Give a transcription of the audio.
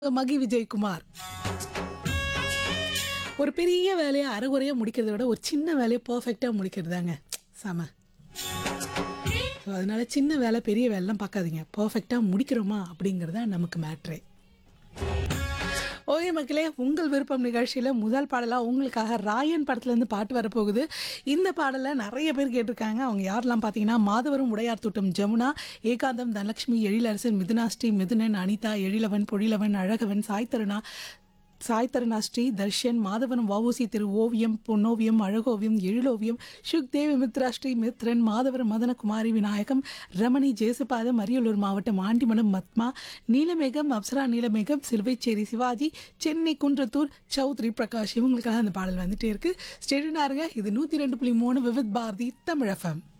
மகி விஜயகுமார் ஒரு பெரிய வேலையை அரைகுறையாக முடிக்கிறத விட ஒரு சின்ன வேலையை பர்ஃபெக்டாக முடிக்கிறது தாங்க செம ஸோ அதனால சின்ன வேலை பெரிய வேலைலாம் பார்க்காதீங்க பர்ஃபெக்டாக முடிக்கிறோமா அப்படிங்கிறது தான் நமக்கு மேட்ரே ஓகே மக்களே உங்கள் விருப்பம் நிகழ்ச்சியில் முதல் பாடலாக உங்களுக்காக ராயன் படத்துலேருந்து பாட்டு வரப்போகுது இந்த பாடலை நிறைய பேர் கேட்டிருக்காங்க அவங்க யாரெல்லாம் பார்த்தீங்கன்னா மாதவரம் உடையார் தோட்டம் ஜமுனா ஏகாந்தம் தனலட்சுமி எழிலரசன் மிதுனா ஸ்ரீ மிதுனன் அனிதா எழிலவன் பொழிலவன் அழகவன் சாய்தருணா சாய்தருணா ஸ்ரீ தர்ஷன் மாதவனம் வவுசி திரு ஓவியம் பொன்னோவியம் அழகோவியம் எழிலோவியம் சுக்தேவி மித்ரா ஸ்ரீ மித்ரன் மாதவரம் மதனகுமாரி விநாயகம் ரமணி ஜேசுபாதம் அரியலூர் மாவட்டம் ஆண்டிமடம் மத்மா நீலமேகம் அப்சரா நீலமேகம் சிலுவைச்சேரி சிவாஜி சென்னை குன்றத்தூர் சௌத்ரி பிரகாஷ் இவங்களுக்காக அந்த பாடல் வந்துட்டே இருக்கு ஸ்டேடியனாருங்க இது நூற்றி ரெண்டு புள்ளி மூணு விவித் பாரதி தமிழ் எஃப்எம்